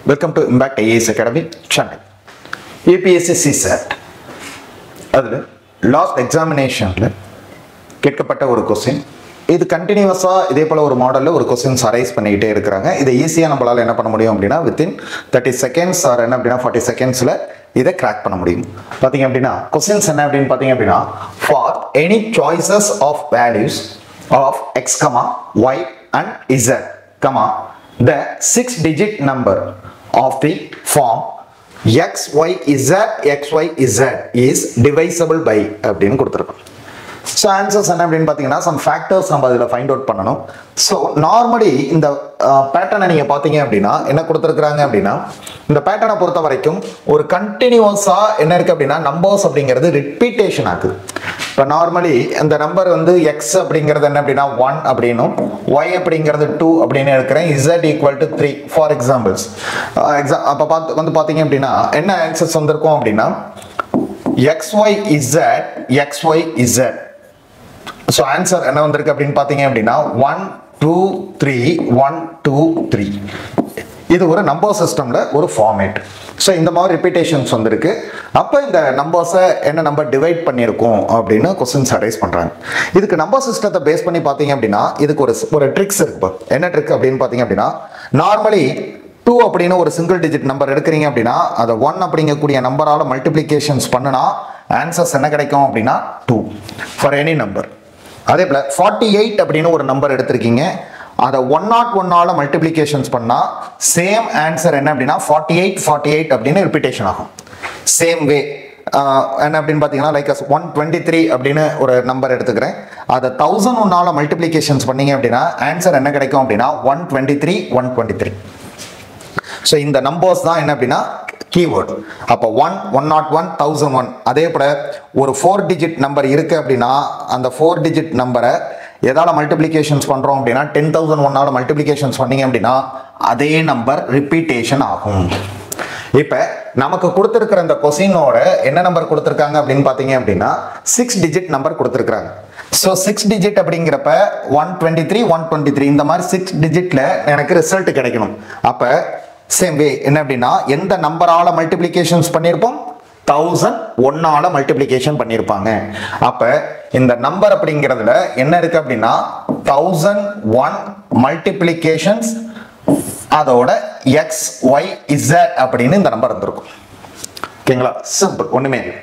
welcome to impact IAS academy Chennai APSC CSAT அதில் last எக்ஸாமினேஷனில் கேட்கப்பட்ட ஒரு கொஸ்டின் இது கண்டினியூஸாக இதே போல் ஒரு மாடலில் ஒரு கொஸ்டின்ஸ் அரைஸ் பண்ணிக்கிட்டே இருக்கிறாங்க இதை ஈஸியாக நம்மளால் என்ன பண்ண முடியும் அப்படின்னா வித்தின் தேர்ட்டி செகண்ட்ஸ் ஆர் என்ன அப்படின்னா ஃபார்ட்டி செகண்ட்ஸில் இதை கிராக் பண்ண முடியும் பார்த்தீங்க அப்படின்னா கொஸ்டின்ஸ் என்ன அப்படின்னு பார்த்தீங்க அப்படின்னா for any choices of values of X comma Y and Z comma the six digit number of the form X Y Z X Y Z is divisible by அப்படின்னு கொடுத்துருக்கோம் ஸோ ஆன்சர்ஸ் என்ன அப்படின்னு பார்த்தீங்கன்னா some factors நம்ம அதில் find out பண்ணணும் so normally இந்த பேட்டர்னை நீங்கள் பார்த்தீங்க அப்படின்னா என்ன கொடுத்துருக்குறாங்க அப்படின்னா இந்த பேட்டர்னை பொறுத்த வரைக்கும் ஒரு கண்டினியூஸாக என்ன இருக்குது அப்படின்னா நம்பர்ஸ் அப்படிங்கிறது ரிப்பீட்டேஷன் ஆகுது இப்போ நார்மலி இந்த நம்பர் வந்து எக்ஸ் அப்படிங்கிறது என்ன அப்படின்னா ஒன் அப்படின்னும் ஒய் அப்படிங்கிறது டூ அப்படின்னு இருக்கிறேன் Z equal to three for examples exam அப்போ பார்த்து வந்து பார்த்தீங்க அப்படின்னா என்ன ஆன்சர்ஸ் வந்திருக்கும் அப்படின்னா X Y Z X Y Z so answer என்ன வந்திருக்கு அப்படின்னு பார்த்தீங்க அப்படின்னா one two three one two three இது ஒரு நம்பர் சிஸ்டமில் ஒரு ஃபார்மேட் ஸோ இந்த மாதிரி ரிப்பீட்டேஷன்ஸ் வந்திருக்கு அப்போ இந்த நம்பர்ஸை என்ன நம்பர் டிவைட் பண்ணியிருக்கோம் அப்படின்னு கொஸ்டின்ஸ் அரைஸ் பண்ணுறாங்க இதுக்கு நம்பர் சிஸ்டத்தை பேஸ் பண்ணி பார்த்தீங்க அப்படின்னா இதுக்கு ஒரு ஒரு ட்ரிக்ஸ் இருக்கு என்ன ட்ரிக் அப்படின்னு பார்த்தீங்க அப்படின்னா நார்மலி டூ அப்படின்னு ஒரு சிங்கிள் டிஜிட் நம்பர் எடுக்கிறீங்க அப்படின்னா அதை ஒன் அப்படிங்கக்கூடிய நம்பரால் மல்டிப்ளிகேஷன்ஸ் பண்ணுனா ஆன்சர்ஸ் என்ன கிடைக்கும் அப்படின்னா டூ ஃபார் எனி நம்பர் அதே போல் ஃபார்ட்டி எயிட் அப்படின்னு ஒரு நம்பர் எடுத்திருக்கீங்க அதை ஒன் நாட் ஒன்னால மல்டிப்ளிகேஷன்ஸ் பண்ணால் சேம் ஆன்சர் என்ன அப்படின்னா ஃபார்ட்டி எயிட் ஃபார்ட்டி எயிட் அப்படின்னு ரிப்பீட்டேஷன் ஆகும் சேம் வே என்ன அப்படின்னு பார்த்தீங்கன்னா லைக் ஒன் டுவெண்ட்டி த்ரீ அப்படின்னு ஒரு நம்பர் எடுத்துக்கிறேன் அதை தௌசண்ட் ஒன்னால மல்டிப்ளிகேஷன்ஸ் பண்ணீங்க அப்படின்னா ஆன்சர் என்ன கிடைக்கும் அப்படின்னா one twenty three one twenty three so இந்த நம்பர்ஸ் தான் என்ன அப்படின்னா கீவேர்டு அப்போ one one nought one thousand one அதே போல் ஒரு ஃபோர் டிஜிட் நம்பர் இருக்குது அப்படின்னா அந்த ஃபோர் டிஜிட் நம்பரை எதால் மல்டிப்ளிகேஷன்ஸ் பண்ணுறோம் அப்படின்னா டென் தௌசண்ட் ஒன்னால் மல்டிப்ளிகேஷன்ஸ் பண்ணீங்க அப்படின்னா அதே நம்பர் ரிப்பீட்டேஷன் ஆகும் இப்போ நமக்கு கொடுத்துருக்கிற இந்த கொஸ்டினோட என்ன நம்பர் கொடுத்துருக்காங்க அப்படின்னு பார்த்தீங்க அப்படின்னா சிக்ஸ் டிஜிட் நம்பர் கொடுத்துருக்காங்க ஸோ சிக்ஸ் டிஜிட் அப்படிங்கிறப்ப one twenty three one twenty three இந்த மாதிரி சிக்ஸ் டிஜிட்டில் எனக்கு ரிசல்ட் கிடைக்கணும் அப்போ சேம் வே என்ன அப்படின்னா எந்த நம்பரால மல்டிப்ளிகேஷன்ஸ் பண்ணியிருப்போம் தௌசண்ட் ஒன்னால மல்டிப்ளிகேஷன் பண்ணியிருப்பாங்க அப்ப இந்த நம்பர் அப்படிங்கிறதுல என்ன இருக்கு அப்படின்னா தௌசண்ட் ஒன் மல்டிப்ளிகேஷன்ஸ் அதோட எக்ஸ் ஒய் இசட் அப்படின்னு இந்த நம்பர் இருந்திருக்கும் ஓகேங்களா சிம்பிள் ஒண்ணுமே இல்லை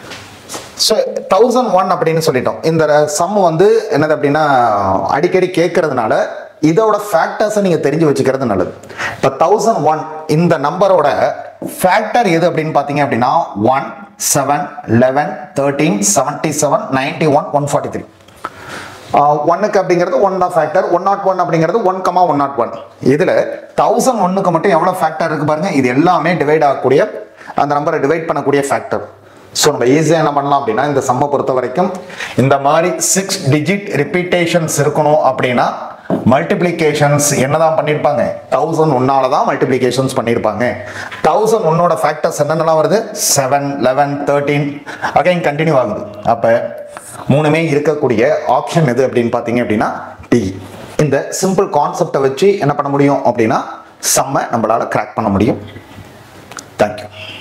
ஸோ தௌசண்ட் ஒன் அப்படின்னு சொல்லிட்டோம் இந்த சம் வந்து என்னது அப்படின்னா அடிக்கடி கேட்கறதுனால இதோட ஃபேக்டர்ஸை நீங்கள் தெரிஞ்சு வச்சுக்கிறது நல்லது இப்போ தௌசண்ட் ஒன் இந்த நம்பரோட ஃபேக்டர் எது அப்படின்னு பார்த்தீங்க அப்படின்னா one seven eleven thirteen seventy seven ninety one one forty three ஒன்னுக்கு அப்படிங்கிறது ஒன் தான் ஃபேக்டர் ஒன் நாட் ஒன் அப்படிங்கிறது one comma one nought one இதில் தௌசண்ட் ஒன்னுக்கு மட்டும் எவ்வளோ ஃபேக்டர் இருக்கு பாருங்க இது எல்லாமே டிவைட் ஆகக்கூடிய அந்த நம்பரை டிவைட் பண்ணக்கூடிய ஃபேக்டர் ஸோ நம்ம ஈஸியாக என்ன பண்ணலாம் அப்படின்னா இந்த சம்மை பொறுத்த வரைக்கும் இந்த மாதிரி சிக்ஸ் டிஜிட் ரிப்பீட்டேஷன்ஸ் இருக்கணும் அப்படின்னா மல்டிப்ளிகேஷன்ஸ் என்னதான் பண்ணியிருப்பாங்க தௌசண்ட் ஒன்னால தான் மல்டிப்ளிகேஷன்ஸ் பண்ணியிருப்பாங்க தௌசண்ட் ஒன்னோட ஃபேக்டர்ஸ் என்னென்னலாம் வருது seven eleven thirteen again continue ஆகுது அப்போ மூணுமே இருக்கக்கூடிய ஆப்ஷன் எது அப்படின்னு பார்த்தீங்க அப்படின்னா டி இந்த சிம்பிள் கான்செப்டை வச்சு என்ன பண்ண முடியும் அப்படின்னா செம்ம நம்மளால கிராக் பண்ண முடியும் தேங்க்யூ